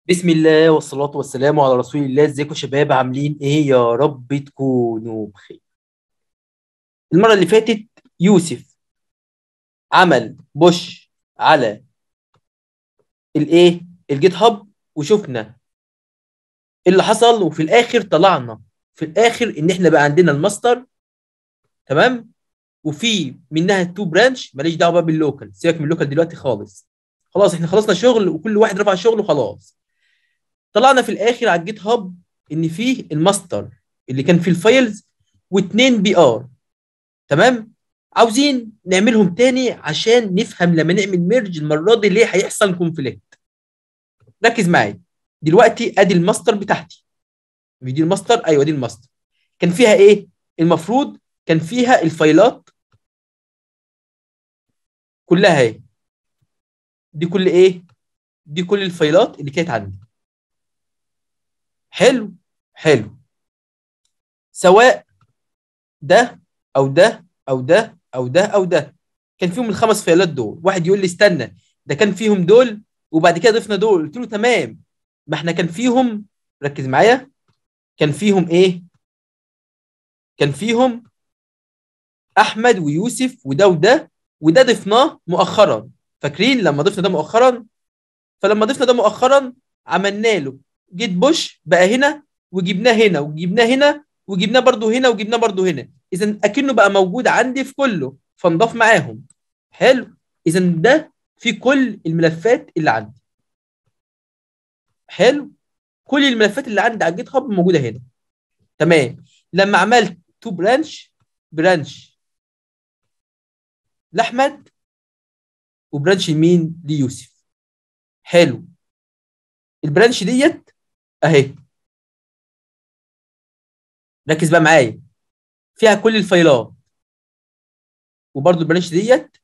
بسم الله والصلاة والسلام على رسول الله ازيكم يا شباب عاملين ايه يا رب تكونوا بخير المرة اللي فاتت يوسف عمل بوش على الايه الجيت هاب وشفنا إيه اللي حصل وفي الاخر طلعنا في الاخر ان احنا بقى عندنا الماستر تمام وفي منها تو برانش ماليش دعوه بقى باللوكال سيبك من اللوكال دلوقتي خالص خلاص احنا خلصنا شغل وكل واحد رفع شغله وخلاص طلعنا في الاخر على الجيت هاب ان فيه الماستر اللي كان فيه الفايلز واثنين بي ار تمام عاوزين نعملهم تاني عشان نفهم لما نعمل ميرج المره دي ليه هيحصل كونفليكت ركز معايا دلوقتي ادي الماستر بتاعتي مش دي الماستر ايوه دي الماستر كان فيها ايه المفروض كان فيها الفايلات كلها اهي دي كل ايه دي كل الفايلات اللي كانت عندي حلو حلو سواء ده او ده او ده او ده او ده كان فيهم الخمس فايلات دول واحد يقول لي استنى ده كان فيهم دول وبعد كده ضفنا دول قلت له تمام ما احنا كان فيهم ركز معايا كان فيهم ايه كان فيهم احمد ويوسف وده وده وده ضفناه مؤخرا فاكرين لما ضفنا ده مؤخرا فلما ضفنا ده مؤخرا عملنا له جيت بوش بقى هنا وجبناه هنا وجبناه هنا وجبناه برضو هنا وجبناه برضو هنا اذا اكنه بقى موجود عندي في كله فنضاف معاهم حلو اذا ده في كل الملفات اللي عندي حلو كل الملفات اللي عندي على الجيت هاب موجوده هنا تمام لما عملت تو برانش برانش لاحمد وبرانش لمين ليوسف حلو البرانش ديت اهي ركز بقى معايا فيها كل الفايلات وبرده البرانش ديت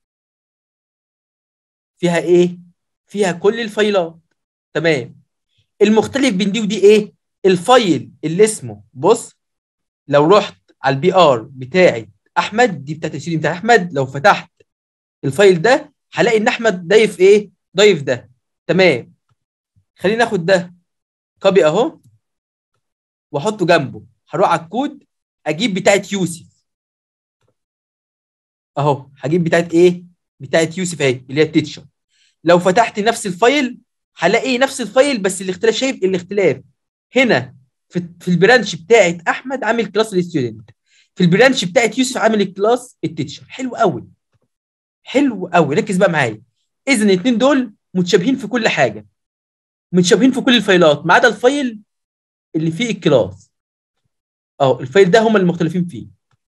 فيها ايه فيها كل الفايلات تمام المختلف بين دي ودي ايه الفايل اللي اسمه بص لو رحت على البي ار بتاعي احمد دي بتاعت السي بتاع احمد لو فتحت الفايل ده هلاقي ان احمد ضايف ايه ضايف ده تمام خلينا ناخد ده كوبي اهو واحطه جنبه هروح على الكود اجيب بتاعت يوسف اهو هجيب بتاعت ايه بتاعت يوسف اهي اللي هي التيتشر لو فتحت نفس الفايل هلاقي نفس الفايل بس الاختلاف شايف الاختلاف هنا في, في البرانش بتاعت احمد عامل كلاس الستودنت في البرانش بتاعت يوسف عامل الكلاس التيتشر حلو قوي حلو قوي ركز بقى معايا اذا الاثنين دول متشابهين في كل حاجه متشابهين في كل الفايلات ما عدا الفايل اللي فيه الكلاس اه الفايل ده هم المختلفين فيه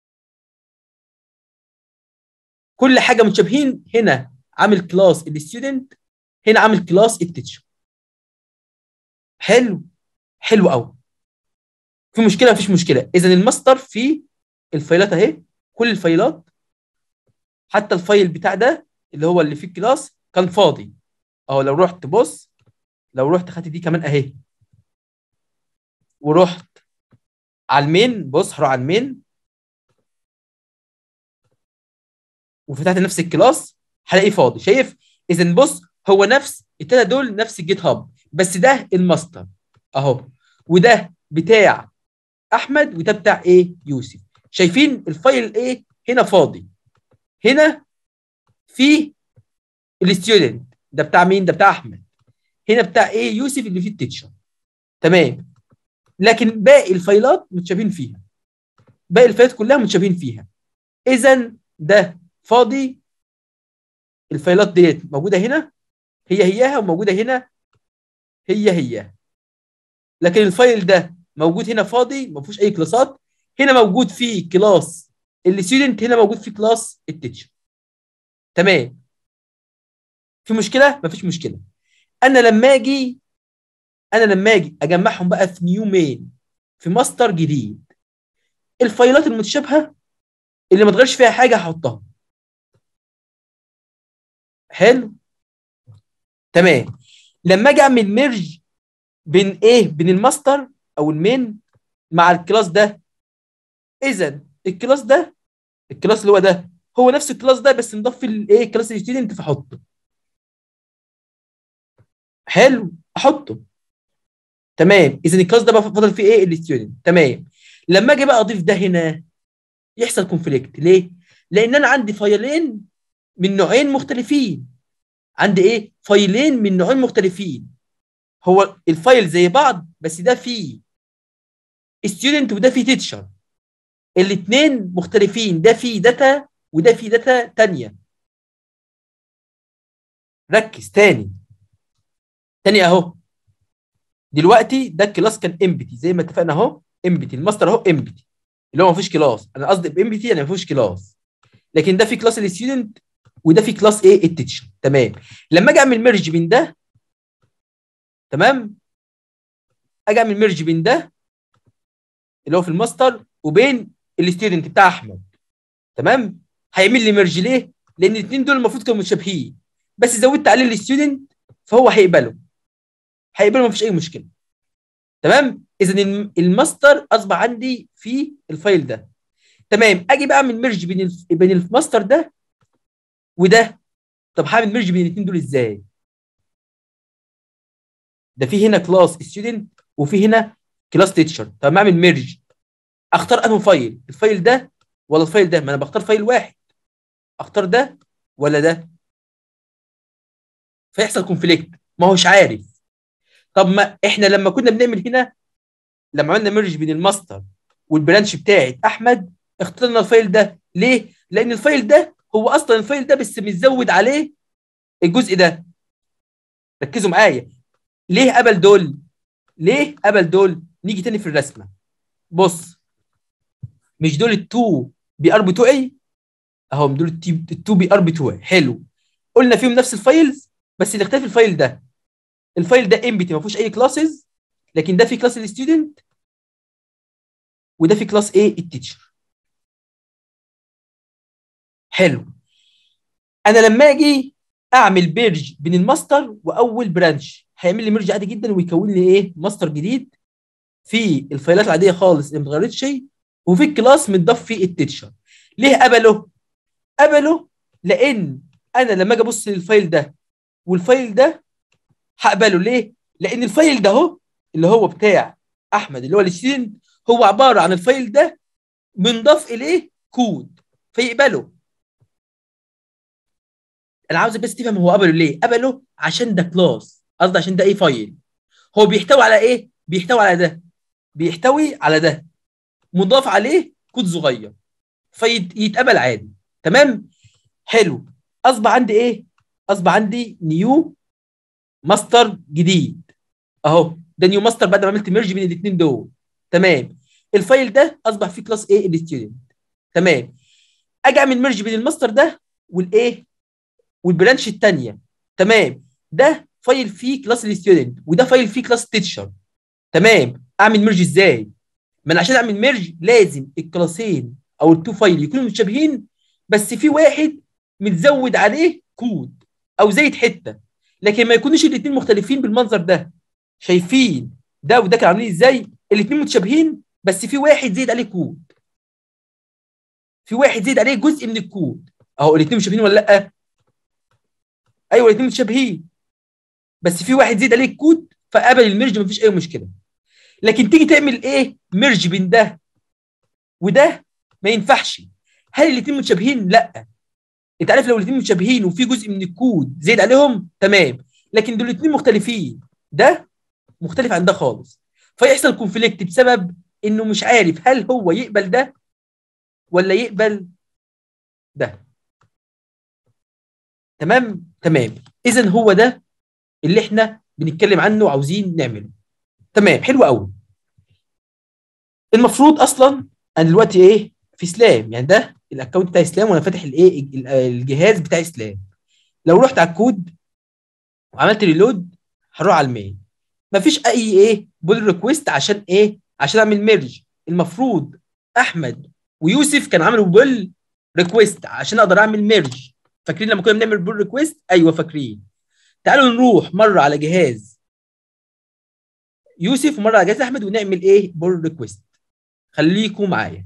كل حاجه متشابهين هنا عامل كلاس الستودنت هنا عامل كلاس التيتشر حلو حلو قوي في مشكله مفيش مشكله اذا الماستر فيه الفايلات اهي كل الفايلات حتى الفايل بتاع ده اللي هو اللي فيه الكلاس كان فاضي اهو لو رحت بص لو رحت خدت دي كمان اهي ورحت على المين بص هروح على المين وفتحت نفس الكلاس هلاقيه فاضي شايف اذا بص هو نفس التلاته دول نفس الجيت هاب بس ده الماستر اهو وده بتاع احمد وده بتاع ايه يوسف شايفين الفايل ايه هنا فاضي هنا في الستودنت ده بتاع مين ده بتاع احمد هنا بتاع ايه يوسف اللي فيه التيتشر تمام لكن باقي الفايلات متشابهين فيها باقي الفايلات كلها متشابهين فيها اذا ده فاضي الفايلات ديت موجوده هنا هي هياها وموجوده هنا هي هي لكن الفايل ده موجود هنا فاضي ما فيهوش اي كلاسات هنا موجود فيه كلاس الستودنت هنا موجود فيه كلاس التيتشر تمام في مشكله مفيش مشكله انا لما اجي انا لما اجي اجمعهم بقى في نيو مين في ماستر جديد الفايلات المتشابهه اللي ما اتغيرش فيها حاجه هحطها حلو تمام لما اجي اعمل ميرج بين ايه بين الماستر او المين مع الكلاس ده اذا الكلاس ده الكلاس اللي هو ده هو نفس الكلاس ده بس مضاف في الايه كلاس الستودنت فاحطه حلو احطه تمام اذا الكلاس ده بقى فاضل فيه ايه الستودنت تمام لما اجي بقى اضيف ده هنا يحصل كونفليكت ليه لان انا عندي فايلين من نوعين مختلفين عندي ايه فايلين من نوعين مختلفين هو الفايل زي بعض بس ده فيه ستودنت وده فيه تيتشر الاثنين مختلفين ده فيه داتا وده فيه داتا تانية ركز تاني تاني اهو دلوقتي ده الكلاس كان امبتي زي ما اتفقنا اهو امبتي الماستر اهو امبتي اللي هو ما فيش كلاس انا قصدي بامبتي يعني ما فيهوش كلاس لكن ده في كلاس الستودنت وده في كلاس ايه التيتشر تمام لما اجي اعمل ميرج بين ده تمام اجي اعمل ميرج بين ده اللي هو في الماستر وبين الستودنت بتاع احمد تمام هيعمل لي ميرج ليه لان الاثنين دول المفروض كانوا متشابهين بس زودت عليه الستودنت فهو هيقبله هيقبله مفيش اي مشكله تمام اذا الماستر اصبح عندي في الفايل ده تمام اجي بقى اعمل ميرج بين الف... بين الماستر ده وده طب هعمل ميرج بين الاثنين دول ازاي ده في هنا كلاس ستودنت وفي هنا كلاس تيتشر طب ما اعمل ميرج اختار انه فايل الفايل ده ولا الفايل ده ما انا بختار فايل واحد اختار ده ولا ده فيحصل كونفليكت ما هوش عارف طب ما احنا لما كنا بنعمل هنا لما عملنا ميرج بين الماستر والبرانش بتاعت احمد اخترنا الفايل ده ليه لان الفايل ده هو اصلا الفايل ده بس متزود عليه الجزء ده ركزوا معايا ليه قبل دول ليه قبل دول نيجي تاني في الرسمه بص مش دول التو بي ار بتوعي اهو دول التو بي ار بتوعي حلو قلنا فيهم نفس الفايلز بس اللي اختلف الفايل ده الفايل ده امبتي ما فيهوش اي كلاسز لكن ده في كلاس الستودنت وده في كلاس ايه التيتشر حلو انا لما اجي اعمل بيرج بين الماستر واول برانش هيعمل لي ميرج عادي جدا ويكون لي ايه ماستر جديد في الفايلات العاديه خالص اللي ما اتغيرتش شيء وفي الكلاس متضاف فيه التيتشر ليه قبله قبله لان انا لما اجي ابص للفايل ده والفايل ده هقبله ليه لان الفايل ده اهو اللي هو بتاع احمد اللي هو الستودنت هو عباره عن الفايل ده منضاف اليه كود فيقبله انا عاوزك بس تفهم هو قبله ليه قبله عشان ده كلاس قصدي عشان ده ايه فايل هو بيحتوي على ايه بيحتوي على ده بيحتوي على ده مضاف عليه كود صغير فيتقبل عادي تمام حلو اصبح عندي ايه اصبح عندي نيو ماستر جديد اهو ده نيو ماستر بعد ما عملت ميرج بين الاثنين دول تمام الفايل ده اصبح فيه كلاس ايه الستودنت تمام اجي اعمل ميرج بين الماستر ده والايه والبرانش الثانيه تمام ده فايل فيه كلاس الستودنت وده فايل فيه كلاس تيتشر تمام اعمل ميرج ازاي ما انا عشان اعمل ميرج لازم الكلاسين او التو فايل يكونوا متشابهين بس في واحد متزود عليه كود او زايد حته لكن ما يكونوش الاثنين مختلفين بالمنظر ده شايفين ده وده كانوا عاملين ازاي الاثنين متشابهين بس في واحد زايد عليه كود في واحد زايد عليه جزء من الكود اهو الاثنين متشابهين ولا لا ايوه الاثنين متشابهين بس في واحد زايد عليه الكود فقبل الميرج مفيش اي مشكله لكن تيجي تعمل ايه ميرج بين ده وده ما ينفعش هل الاثنين متشابهين لا انت عارف لو الاثنين متشابهين وفي جزء من الكود زايد عليهم تمام لكن دول الاثنين مختلفين ده مختلف عن ده خالص فيحصل كونفليكت بسبب انه مش عارف هل هو يقبل ده ولا يقبل ده تمام تمام اذا هو ده اللي احنا بنتكلم عنه وعاوزين نعمله تمام حلو قوي المفروض اصلا انا دلوقتي ايه في سلام يعني ده الاكونت بتاع اسلام وانا فاتح الايه الجهاز بتاع اسلام لو رحت على الكود وعملت ريلود هروح على الميل مفيش اي ايه بول ريكويست عشان ايه عشان اعمل ميرج المفروض احمد ويوسف كانوا عملوا بول ريكويست عشان اقدر اعمل ميرج فاكرين لما كنا بنعمل بول ريكويست ايوه فاكرين تعالوا نروح مره على جهاز يوسف ومره على جهاز احمد ونعمل ايه بول ريكويست خليكم معايا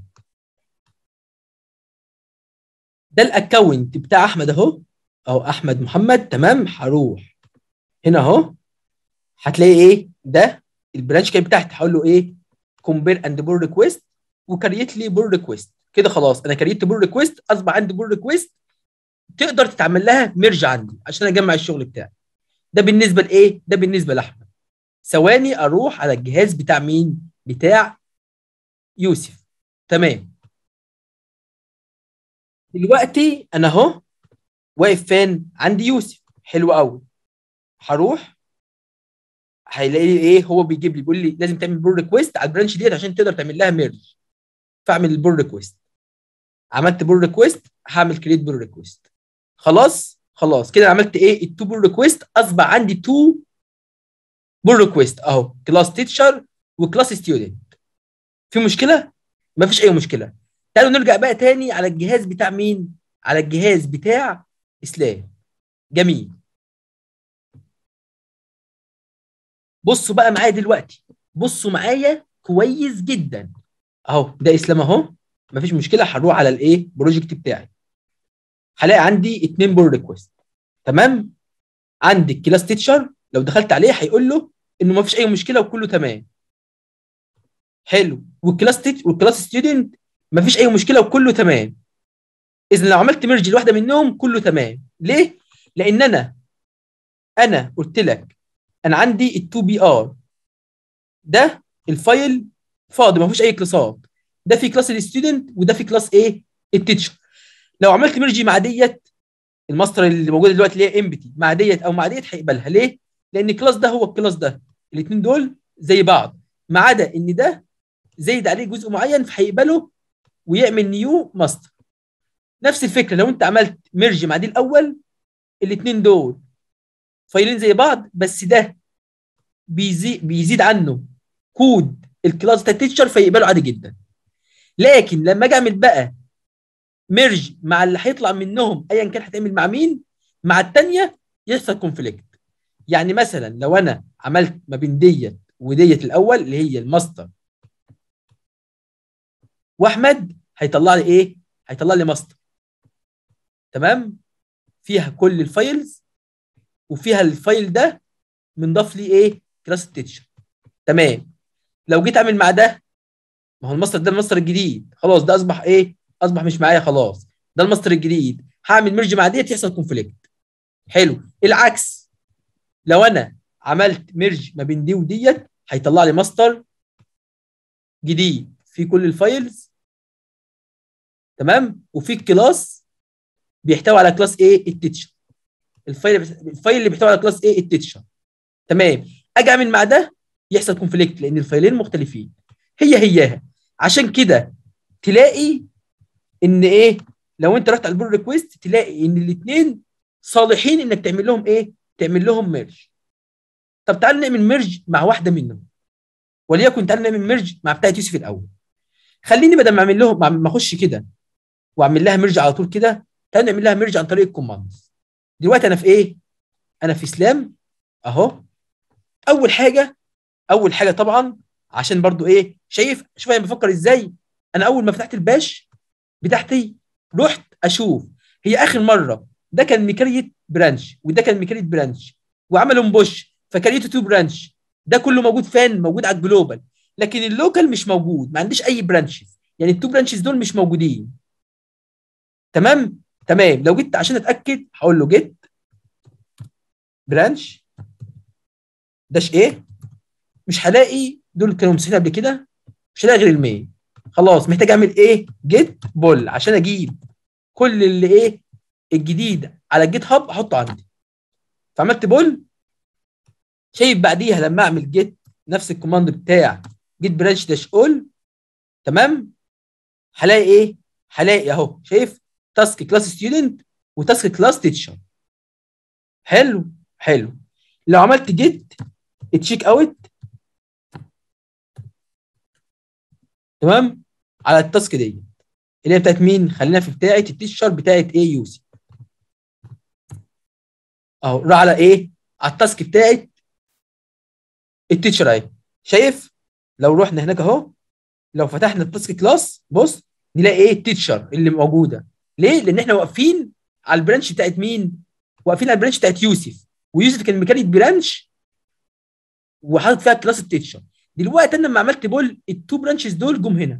ده الاكونت بتاع احمد اهو اهو احمد محمد تمام هروح هنا اهو هتلاقي ايه ده البرانش كان بتاعتي هقول له ايه كومبير اند بول ريكويست وكريت لي بول ريكويست كده خلاص انا كريت بول ريكويست اصبح عندي بول ريكويست تقدر تتعمل لها ميرج عندي عشان اجمع الشغل بتاعي ده بالنسبه لايه ده بالنسبه لاحمد ثواني اروح على الجهاز بتاع مين بتاع يوسف تمام دلوقتي انا اهو واقف فين عندي يوسف حلو قوي هروح هيلاقي لي ايه هو بيجيب لي بيقول لي لازم تعمل بول ريكويست على البرانش ديت عشان تقدر تعمل لها ميرج فاعمل البول ريكويست عملت بول ريكويست هعمل كريت بول ريكويست خلاص خلاص كده عملت ايه التو بول ريكويست اصبح عندي تو بول ريكويست اهو كلاس تيتشر وكلاس ستودنت في مشكله مفيش اي مشكله تعالوا نرجع بقى تاني على الجهاز بتاع مين على الجهاز بتاع اسلام جميل بصوا بقى معايا دلوقتي بصوا معايا كويس جدا اهو ده اسلام اهو مفيش مشكله هروح على الايه بروجكت بتاعي هلاقي عندي اتنين بول ريكويست تمام عندي الكلاس تيتشر لو دخلت عليه هيقول له انه مفيش اي مشكله وكله تمام حلو والكلاس تيتش والكلاس ستودنت مفيش اي مشكله وكله تمام اذا لو عملت ميرج لواحده منهم كله تمام ليه لان انا انا قلت لك انا عندي ال2 بي ار ده الفايل فاضي ما فيهوش اي كلاسات ده في كلاس الستودنت وده في كلاس ايه التيتشر لو عملت ميرجي مع ديت الماستر اللي موجوده دلوقتي اللي هي امبتي مع ديت او مع ديت هيقبلها ليه لان الكلاس ده هو الكلاس ده الاثنين دول زي بعض ما عدا ان ده زايد عليه جزء معين فهيقبله ويعمل نيو ماستر نفس الفكره لو انت عملت ميرج مع دي الاول الاثنين دول فايلين زي بعض بس ده بيزيد بيزيد عنه كود الكلاس بتاع التيتشر فيقبله عادي جدا لكن لما اجي اعمل بقى ميرج مع اللي هيطلع منهم ايا كان هتعمل مع مين مع الثانيه يحصل كونفليكت يعني مثلا لو انا عملت ما بين ديت وديت الاول اللي هي الماستر واحمد هيطلع لي ايه هيطلع لي ماستر تمام فيها كل الفايلز وفيها الفايل ده منضاف لي ايه كلاس التيتشر تمام لو جيت اعمل مع ده ما هو الماستر ده الماستر الجديد خلاص ده اصبح ايه اصبح مش معايا خلاص ده الماستر الجديد هعمل ميرج مع ديت يحصل كونفليكت حلو العكس لو انا عملت ميرج ما بين دي وديت هيطلع لي ماستر جديد في كل الفايلز تمام وفي الكلاس بيحتوي على كلاس ايه التيتشر الفايل الفايل اللي بيحتوي على كلاس ايه التيتشر تمام اجي اعمل مع ده يحصل كونفليكت لان الفايلين مختلفين هي هياها عشان كده تلاقي ان ايه لو انت رحت على البول ريكويست تلاقي ان الاثنين صالحين انك تعمل لهم ايه تعمل لهم ميرج طب تعال نعمل ميرج مع واحده منهم وليكن تعال نعمل ميرج مع بتاعه يوسف الاول خليني بدل ما اعمل لهم ما اخش كده واعمل لها ميرج على طول كده تعال نعمل لها ميرج عن طريق الكوماندز دلوقتي انا في ايه انا في سلام اهو اول حاجه اول حاجه طبعا عشان برضو ايه شايف شوف انا بفكر ازاي انا اول ما فتحت الباش بتاعتي رحت اشوف هي اخر مره ده كان ميكريت برانش وده كان ميكريت برانش وعملوا بوش فكريته تو برانش ده كله موجود فين موجود على الجلوبال لكن اللوكال مش موجود ما عنديش اي برانشز يعني التو برانشز دول مش موجودين تمام تمام لو جيت عشان اتاكد هقول له جيت برانش داش ايه مش هلاقي دول كانوا مسحين قبل كده مش هلاقي غير المين خلاص محتاج اعمل ايه جيت بول عشان اجيب كل اللي ايه الجديد على الجيت هاب احطه عندي فعملت بول شايف بعديها لما اعمل جيت نفس الكوماند بتاع جيت برانش داش اول تمام هلاقي ايه هلاقي اهو شايف تاسك كلاس ستودنت وتاسك كلاس تيتشر حلو حلو لو عملت جيت تشيك اوت تمام على التاسك دي اللي هي بتاعت مين خلينا في بتاعه التيشر بتاعت ايه يوسي اهو راح على ايه على التاسك بتاعت التيشر اهي شايف لو رحنا هناك اهو لو فتحنا التاسك كلاس بص نلاقي ايه التيشر اللي موجوده ليه لان احنا واقفين على البرانش بتاعت مين واقفين على البرانش بتاعت يوسف ويوسف كان مكانت برانش وحاطط فيها كلاس التيتشر دلوقتي انا لما عملت بول التو برانشز دول جم هنا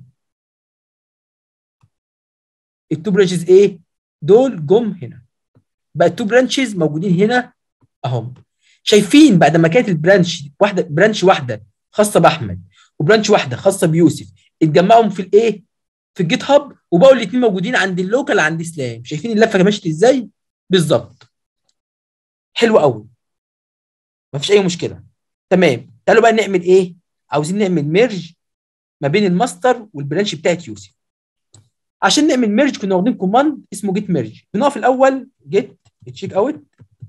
التو برانشز ايه دول جم هنا بقى التو برانشز موجودين هنا اهم شايفين بعد ما كانت البرانش واحده برانش واحده خاصه باحمد وبرانش واحده خاصه بيوسف اتجمعوا في الايه في الجيت هاب وبقوا الاثنين موجودين عند اللوكال عند اسلام شايفين اللفه مشت ازاي بالظبط حلو قوي مفيش اي مشكله تمام تعالوا بقى نعمل ايه عاوزين نعمل ميرج ما بين الماستر والبرانش بتاعت يوسف عشان نعمل ميرج كنا واخدين كوماند اسمه جيت ميرج بنقف الاول جيت تشيك اوت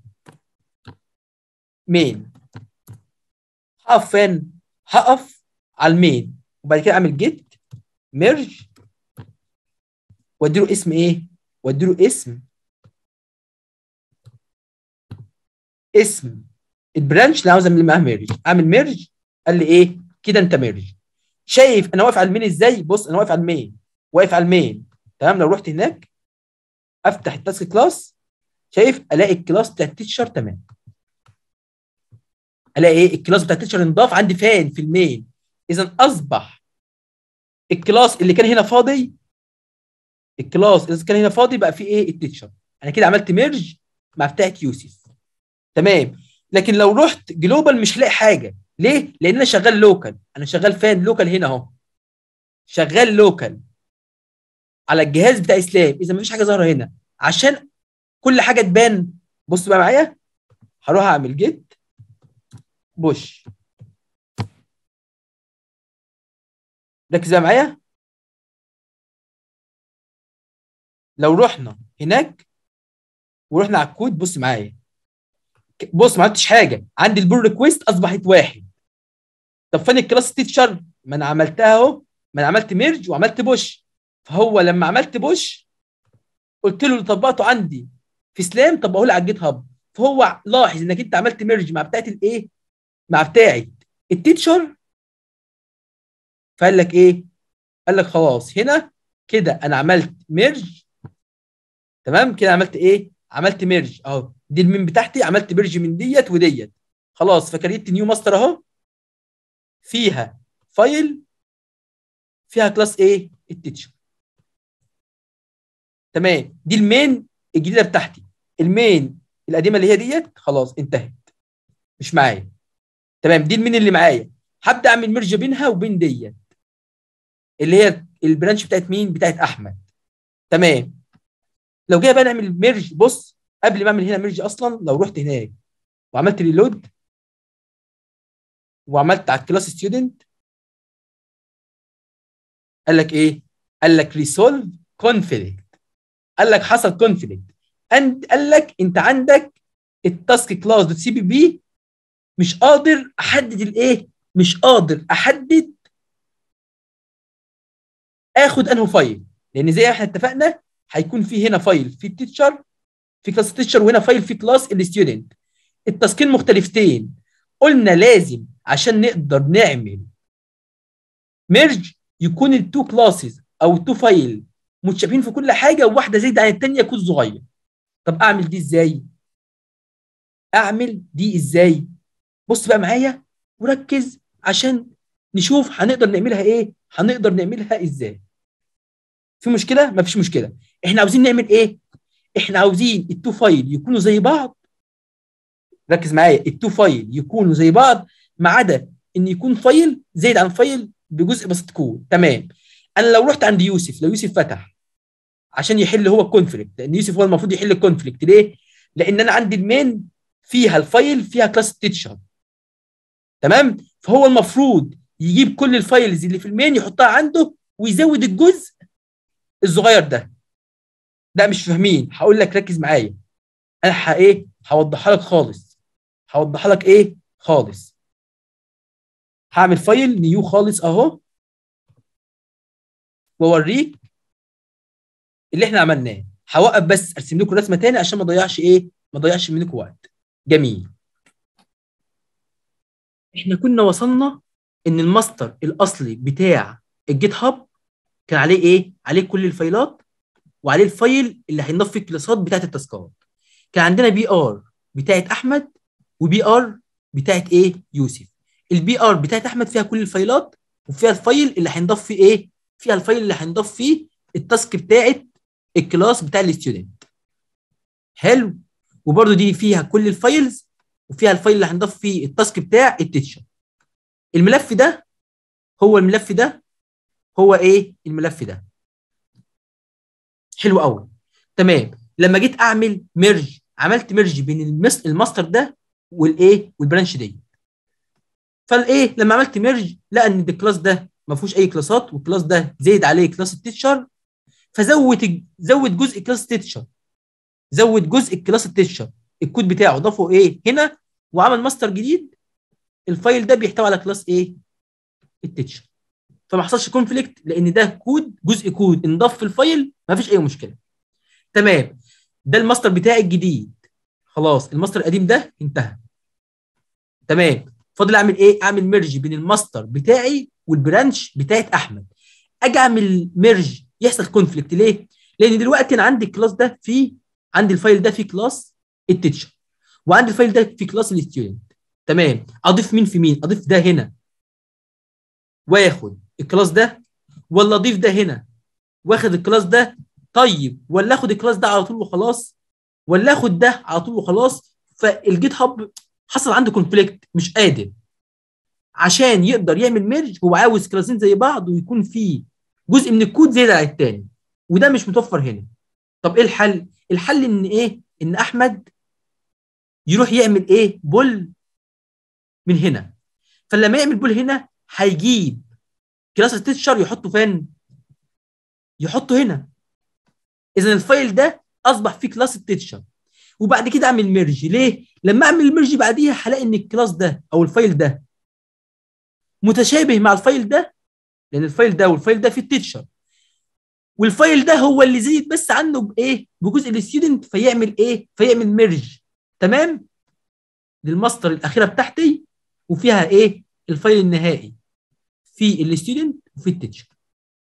مين هقف فين هقف على المين وبعد كده اعمل جيت ميرج وادي له اسم ايه وادي له اسم اسم البرانش اللي عاوز اعمل معاه ميرج اعمل ميرج قال لي ايه كده انت ميرج شايف انا واقف على المين ازاي بص انا واقف على المين واقف على المين تمام لو رحت هناك افتح التاسك كلاس شايف الاقي الكلاس بتاع التيتشر تمام الاقي ايه الكلاس بتاع التيتشر انضاف عندي فين في المين اذا اصبح الكلاس اللي كان هنا فاضي الكلاس اللي كان هنا فاضي بقى فيه ايه التيتشر انا كده عملت ميرج مع بتاعت يوسف تمام لكن لو رحت جلوبال مش هلاقي حاجه ليه لان انا شغال لوكال انا شغال فين لوكال هنا اهو شغال لوكال على الجهاز بتاع اسلام اذا مفيش حاجه ظاهره هنا عشان كل حاجه تبان بص بقى معايا هروح اعمل جيت بوش ركز بقى معايا لو رحنا هناك ورحنا على الكود بص معايا بص ما عملتش حاجه عندي البول ريكويست اصبحت واحد طب فين الكلاس تيتشر ما انا عملتها اهو ما انا عملت ميرج وعملت بوش فهو لما عملت بوش قلت له اللي طبقته عندي في سلام طبقه لي على الجيت هاب فهو لاحظ انك انت عملت ميرج مع بتاعه الايه مع بتاعه التيتشر فقال لك ايه قال لك خلاص هنا كده انا عملت ميرج تمام كده عملت ايه عملت ميرج اهو دي المين بتاعتي عملت ميرج من ديت وديت خلاص فكريت نيو ماستر اهو فيها فايل فيها كلاس ايه التيتشر تمام دي المين الجديده بتاعتي المين القديمه اللي هي ديت خلاص انتهت مش معايا تمام دي المين اللي معايا هبدا اعمل ميرج بينها وبين ديت اللي هي البرانش بتاعت مين بتاعت احمد تمام لو جاي بقى نعمل ميرج بص قبل ما اعمل هنا ميرج اصلا لو رحت هناك وعملت ريلود وعملت على الكلاس ستودنت قال لك ايه قال لك ريسولف كونفليكت قال لك حصل كونفليكت اند قال لك انت عندك التاسك كلاس دوت سي بي بي مش قادر احدد الايه مش قادر احدد اخد انه فايل لان زي ما احنا اتفقنا هيكون في هنا فايل في التيتشر في كلاس التيتشر وهنا فايل في كلاس الستودنت التاسكين مختلفتين قلنا لازم عشان نقدر نعمل ميرج يكون التو كلاسز او التو فايل متشابهين في كل حاجه وواحده زايده عن الثانيه كود صغير طب اعمل دي ازاي اعمل دي ازاي بص بقى معايا وركز عشان نشوف هنقدر نعملها ايه هنقدر نعملها ازاي في مشكله مفيش مشكله احنا عاوزين نعمل ايه احنا عاوزين التو فايل يكونوا زي بعض ركز معايا التو فايل يكونوا زي بعض ما عدا ان يكون فايل زايد عن فايل بجزء بسيط كود تمام انا لو رحت عند يوسف لو يوسف فتح عشان يحل هو الكونفليكت لان يوسف هو المفروض يحل الكونفليكت ليه لان انا عندي المين فيها الفايل فيها كلاس تيتشر تمام فهو المفروض يجيب كل الفايلز اللي في المين يحطها عنده ويزود الجزء الصغير ده لا مش فاهمين هقول لك ركز معايا انا ايه هوضحها لك خالص هوضحها لك ايه خالص هعمل فايل نيو خالص اهو واوريك اللي احنا عملناه هوقف بس ارسم لكم رسمه تاني عشان ما اضيعش ايه ما اضيعش منكم وقت جميل احنا كنا وصلنا ان الماستر الاصلي بتاع الجيت هاب كان عليه ايه عليه كل الفايلات وعليه الفايل اللي هينضاف فيه الكلاسات بتاعت التاسكات كان عندنا بي ار بتاعت احمد وبي ار بتاعت ايه يوسف البي ار بتاعت احمد فيها كل الفايلات وفيها الفايل اللي هينضاف فيه ايه فيها الفايل اللي هينضاف فيه التاسك بتاعت الكلاس بتاع الستودنت حلو وبرده دي فيها كل الفايلز وفيها الفايل اللي هنضاف فيه التاسك بتاع التيتشر الملف ده هو الملف ده هو ايه الملف ده حلو قوي تمام لما جيت اعمل ميرج عملت ميرج بين المس... الماستر ده والايه والبرانش دي فالايه لما عملت ميرج لقى ان الكلاس ده ما فيهوش اي كلاسات والكلاس ده زايد عليه كلاس التيتشر فزود زود جزء كلاس التيتشر زود جزء الكلاس التيتشر الكود بتاعه ضافه ايه هنا وعمل ماستر جديد الفايل ده بيحتوي على كلاس ايه التيتشر فما حصلش كونفليكت لان ده كود جزء كود انضاف في الفايل ما فيش اي مشكله تمام ده الماستر بتاعي الجديد خلاص الماستر القديم ده انتهى تمام فاضل اعمل ايه اعمل ميرج بين الماستر بتاعي والبرانش بتاعت احمد اجي اعمل ميرج يحصل كونفليكت ليه لان دلوقتي انا عندي الكلاس ده فيه عندي الفايل ده فيه كلاس التيتشر وعندي الفايل ده فيه كلاس الستودنت تمام اضيف مين في مين اضيف ده هنا واخد الكلاس ده ولا اضيف ده هنا واخد الكلاس ده طيب ولا اخد الكلاس ده على طول وخلاص ولا اخد ده على طول وخلاص فالجيت هاب حصل عنده كونفليكت مش قادر عشان يقدر يعمل ميرج هو عاوز كلاسين زي بعض ويكون في جزء من الكود زي على الثاني وده مش متوفر هنا طب ايه الحل الحل ان ايه ان احمد يروح يعمل ايه بول من هنا فلما يعمل بول هنا هيجيب كلاس التيتشر يحطه فين يحطه هنا اذا الفايل ده اصبح فيه كلاس التيتشر وبعد كده اعمل ميرج ليه لما اعمل ميرج بعديها هلاقي ان الكلاس ده او الفايل ده متشابه مع الفايل ده لان الفايل ده والفايل ده فيه التيتشر والفايل ده هو اللي زيد بس عنه بايه بجزء الستودنت فيعمل ايه فيعمل ميرج تمام للماستر الاخيره بتاعتي وفيها ايه الفايل النهائي في الستودنت وفي التيتشر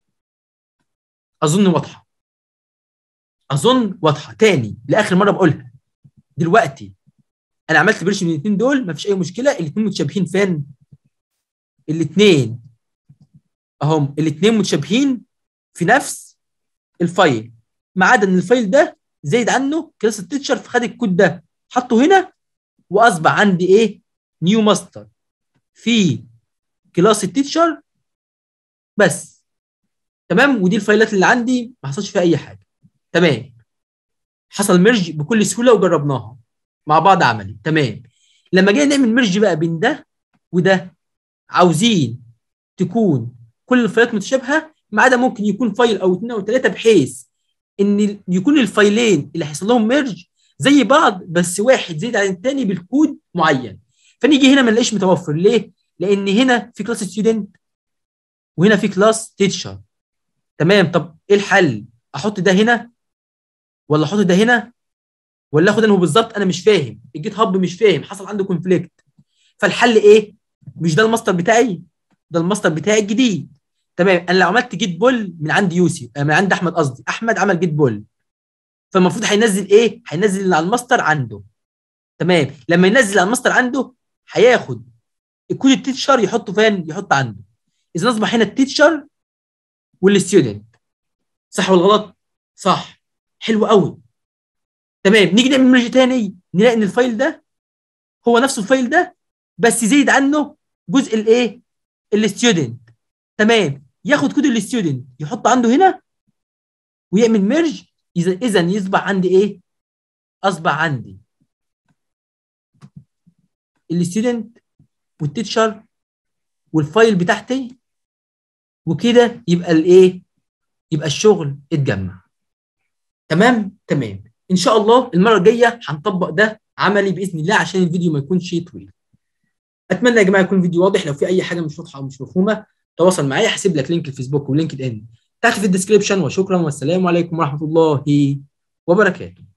اظن واضحه اظن واضحه تاني لاخر مره بقولها دلوقتي انا عملت بريش من الاثنين دول مفيش اي مشكله الاثنين متشابهين فين الاثنين اهم الاثنين متشابهين في نفس الفايل ما عدا ان الفايل ده زايد عنه كلاس التيتشر فخد الكود ده حطه هنا واصبح عندي ايه نيو ماستر في كلاس التيتشر بس تمام ودي الفايلات اللي عندي ما حصلش فيها اي حاجه تمام حصل ميرج بكل سهوله وجربناها مع بعض عملي تمام لما جينا نعمل ميرج بقى بين ده وده عاوزين تكون كل الفايلات متشابهه ما عدا ممكن يكون فايل او اثنين او ثلاثه بحيث ان يكون الفايلين اللي هيحصل لهم ميرج زي بعض بس واحد زيد عن الثاني بالكود معين فنيجي هنا ما نلاقيش متوفر ليه؟ لان هنا في كلاس ستودنت وهنا في كلاس تيتشر تمام طب ايه الحل؟ احط ده هنا ولا احط ده هنا ولا اخد انه بالظبط انا مش فاهم الجيت هاب مش فاهم حصل عنده كونفليكت فالحل ايه؟ مش ده الماستر بتاعي ده الماستر بتاعي الجديد تمام انا لو عملت جيت بول من عند يوسف من عند احمد قصدي احمد عمل جيت بول فالمفروض هينزل ايه هينزل اللي على الماستر عنده تمام لما ينزل على الماستر عنده هياخد الكود التيتشر يحطه فين يحطه عنده اذا اصبح هنا التيتشر والستودنت صح ولا غلط صح حلو قوي تمام نيجي نعمل ميرج تاني نلاقي ان الفايل ده هو نفسه الفايل ده بس يزيد عنه جزء الايه الستودنت تمام ياخد كود الستودنت يحطه عنده هنا ويعمل ميرج اذا اذا يصبح عندي ايه اصبح عندي الستودنت والتيتشر والفايل بتاعتي وكده يبقى الايه يبقى الشغل اتجمع تمام تمام ان شاء الله المره الجايه هنطبق ده عملي باذن الله عشان الفيديو ما يكونش طويل اتمنى يا جماعه يكون الفيديو واضح لو في اي حاجه مش واضحه او مش مفهومه تواصل معايا هسيب لك لينك الفيسبوك ولينكد ان تحت في الديسكربشن وشكرا والسلام عليكم ورحمه الله وبركاته